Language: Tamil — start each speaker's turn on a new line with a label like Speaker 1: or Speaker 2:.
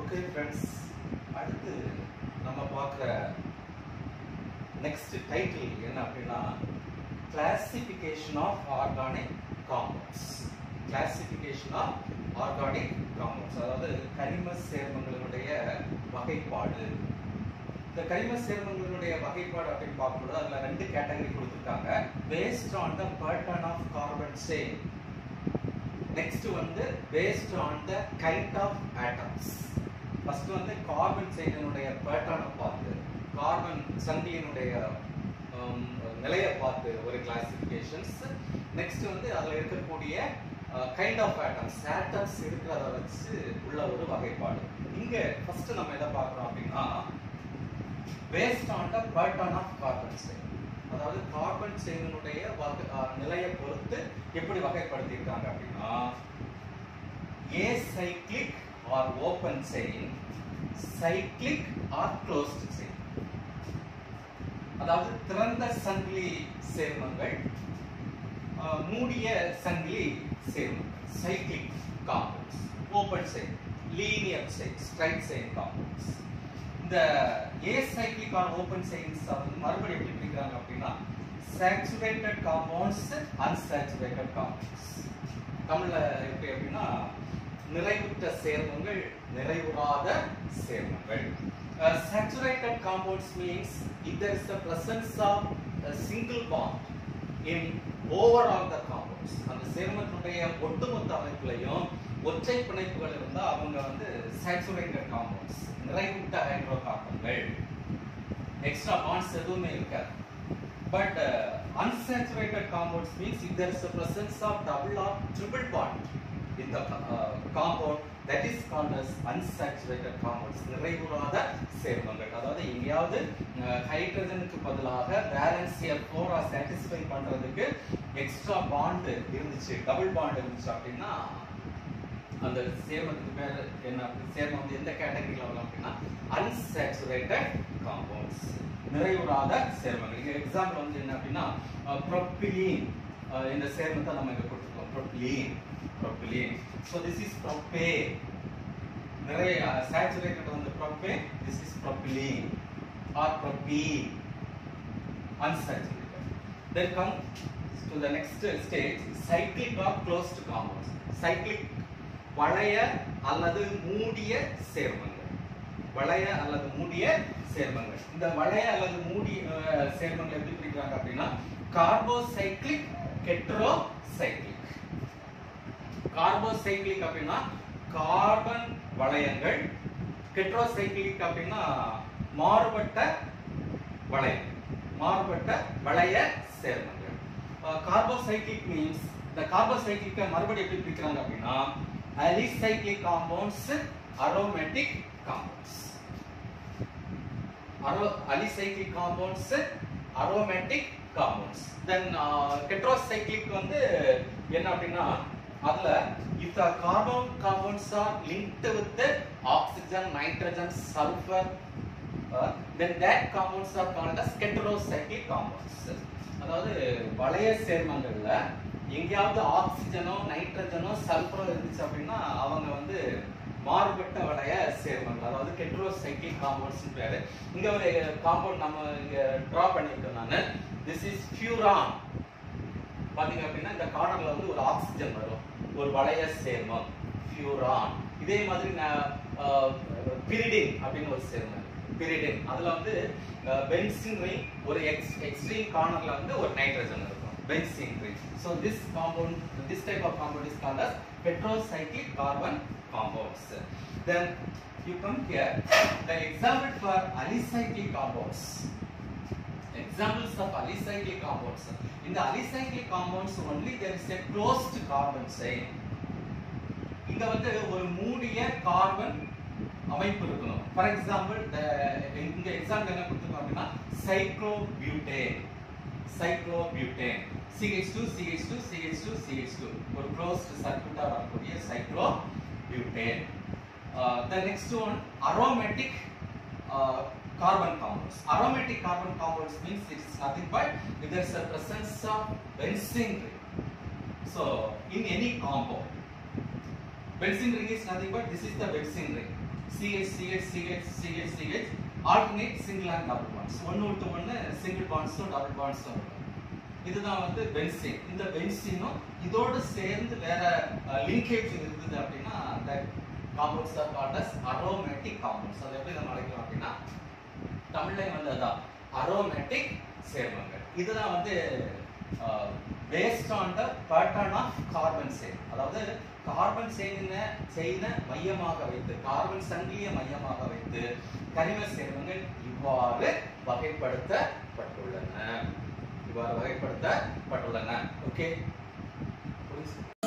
Speaker 1: ஓகே ஃப்ரெண்ட்ஸ் அடுத்து நம்ம பார்க்குற நெக்ஸ்ட் டைட்டில் என்ன அப்படின்னா classification of organic compounds classification of organic compounds அதாவது கரிம சேர்மங்களினுடைய வகைப்பாடு இந்த கரிம சேர்மங்களினுடைய வகைப்பாடு அப்படின்னு பார்க்கும்போது அதில் ரெண்டு கேட்டகரி கொடுத்துருக்காங்க based on the pattern of carbon same next வந்து based on the kind of atoms first வந்து கார்பன் செயலினுடைய பேட்டர்னை பார்த்து கார்பன் சங்கிலியினுடைய ஹம், நிலையை பார்த்து ஒரு கிளாசிஃபிகேஷன்ஸ் நெக்ஸ்ட் வந்து அதில் இருக்கக்கூடிய கைண்ட் ஆஃப் ஆட்டம்ஸ் ஆட்டம்ஸ் இருக்கிறத வச்சு உள்ள ஒரு வகைப்பாடு இங்கே ஃபர்ஸ்ட் நம்ம எதை பார்க்குறோம் அப்படின்னா based on the pattern of carbon chain அதாவது கார்பன் செயினுடைய வகை அஹ், நிலையை பொறுத்து எப்படி வகைப்படுத்தியிருக்காங்க அப்படின்னா acyclic or open chain cyclic or closed chain அதாவது திறந்த சங்கிலி சேர்மங்கள் அஹ், மூடிய சங்கிலி சேர்மங்கள் cyclic compounds open chain linear chain straight chain compounds இந்த acyclic or open chains வந்து மறுபடியும் எப்படி பிரிக்கிறாங்க அப்படின்னா சேச்சுரேட்டட் காம்பவுண்ட்ஸ் அன்சாச்சுரேட்டட் காம்பவுண்ட்ஸ் தமிழ்ல எப்படி அப்படின்னா நிறைவுற்ற சேர்மங்கள் நிறைவுறாத சேர்மங்கள் saturated compounds means if there is the presence of a single bond in overall the compounds அந்த சேர்மத்தினுடைய ஒட்டுமொத்த அமைப்புலையும் ஒற்றை பிணைப்புகள் இருந்தா அவங்க வந்து சேச்சுரேட்டட் காம்பவுண்ட்ஸ் நிறைவுற்ற ஹைட்ரோ கார்பன்கள் எக்ஸ்ட்ரா பாண்ட்ஸ் எதுவுமே இருக்காது but unsaturated compounds means if there is a presence of double or triple bond in the uh, compound that is called as unsaturated compounds நிறைவுறாத சேர்மங்கள் அதாவது எங்கேயாவது ஹைட்ரஜனுக்கு பதிலாக வேலன்சியை ஃபோரா சாட்டிஸ்ஃபை பண்றதுக்கு எக்ஸ்ட்ரா பாண்ட் இருந்துச்சு டபுள் பாண்ட் இருந்துச்சு அப்படின்னா அந்த சேர்மத்துக்கு பேர் என்ன சேர்மம் வந்து எந்த கேட்டகரியில் வரும் அப்படின்னா அன்சாச்சுரேட்டட் காம்பவுண்ட்ஸ் நிறைவுறாத சேர்மங்கள் இங்க எக்ஸாம்பிள் வந்து என்ன அப்படின்னா ப்ரொப்பிலீன் இந்த சேர்மத்தை நம்ம இங்க கொடுத்துருக்கோம் propylene propylene so this is propene நிறைய சேச்சுரேட்டட் வந்து propene this is propylene or propene unsaturated. Then come to the next stage, cyclic or closed compounds. Cyclic வளைய அல்லது மூடிய சேர்மங்கள் வளைய அல்லது மூடிய சேர்மங்கள் இந்த வளைய அல்லது மூடிய அஹ், சேர்மங்கள் எப்படி பிரிக்கிறாங்க அப்படின்னா கார்போசைக்ளிக் கெட்ரோசைக்ளிக் கார்போசைக்ளிக் அப்படின்னா கார்பன் வளையங்கள் கெட்ரோசைக்ளிக் அப்படின்னா மாறுபட்ட வளையம் மாறுபட்ட வளைய சேர்மங்கள் கார்போசைக்ளிக் மீன்ஸ் இந்த கார்போசைக்ளிக்கை மறுபடியும் எப்படி பிரிக்கிறாங்க அப்படின்னா அலிசைக்ளிக் காம்பவுண்ட்ஸ் அரோமேட்டிக் காம்பவுண்ட்ஸ் அரோ alicyclic compounds aromatic compounds then heterocyclic வந்து என்ன அப்படின்னா அதுல if the carbon compounds are linked with the oxygen nitrogen sulfur uh, then that compounds are called as heterocyclic compounds அதாவது வளைய சேர்மங்கள்ல எங்கேயாவது ஆக்சிஜனோ நைட்ரஜனோ சல்பரோ இருந்துச்சு அப்படின்னா அவங்க வந்து மாறுபட்ட வளைய சேர்மங்கள் அதாவது கெட்ரோசைக்ளிக் காம்பவுண்ட்ஸ் பேரு இங்க ஒரு காம்பவுண்ட் நம்ம இங்க டிரா பண்ணியிருக்கோம் நான் திஸ் இஸ் ஃபியூரான் பாத்தீங்க அப்படின்னா இந்த கார்னர்ல வந்து ஒரு ஆக்சிஜன் வரும் ஒரு வளைய சேர்மம் ஃபியூரான் இதே மாதிரி பிரிடின் அப்படின்னு ஒரு சேர்மம் பிரிடின் அதுல வந்து பென்சின் ரிங் ஒரு எக்ஸ் எக்ஸ்ட்ரீம் கார்னர்ல வந்து ஒரு நைட்ரஜன் இருக்கும் benzene ring so this compound this type of compound is called as heterocyclic carbon compounds then you come here the example for alicyclic compounds examples of alicyclic compounds in the alicyclic compounds only there is a closed carbon chain இங்க வந்து ஒரு மூடிய கார்பன் அமைப்பு இருக்கணும் ஃபார் எக்ஸாம்பிள் இங்க எக்ஸாம்பிள் என்ன கொடுத்துருக்கோம் அப்படின்னா cyclobutane cyclobutane CH2 CH2 CH2 CH2 ஒரு க்ளோஸ்ட் சர்க்யூட்டா வரக்கூடிய cyclobutane the next one aromatic uh, carbon compounds aromatic carbon compounds means it is nothing but if there is a presence of benzene ring so in any compound benzene ring is nothing but this is the benzene ring CH CH CH CH CH alternate single and double bonds ஒன்னு விட்டு ஒன்னு single bondsம் double bondsம் இருக்கும் இதுதான் வந்து பென்சீன் இந்த பென்சீனும் இதோட சேர்ந்து வேற லிங்கேஜ் இருந்தது அப்படின்னா அந்த compounds are called as aromatic compounds அது எப்படி நம்ம அழைக்கிறோம் அப்படின்னா தமிழ்ல வந்து அதான் அரோமேட்டிக் சேர்மங்கள் இதுதான் வந்து based on the pattern of carbon chain அதாவது கார்பன் செயினை செயினை மையமாக வைத்து கார்பன் சங்கிலியை மையமாக வைத்து கனிம சேர்மங்கள் இவ்வாறு வகைப்படுத்தப்பட்டுள்ளன இவ்வாறு வகைப்படுத்தப்பட்டுள்ளன ஓகே புரிஞ்சு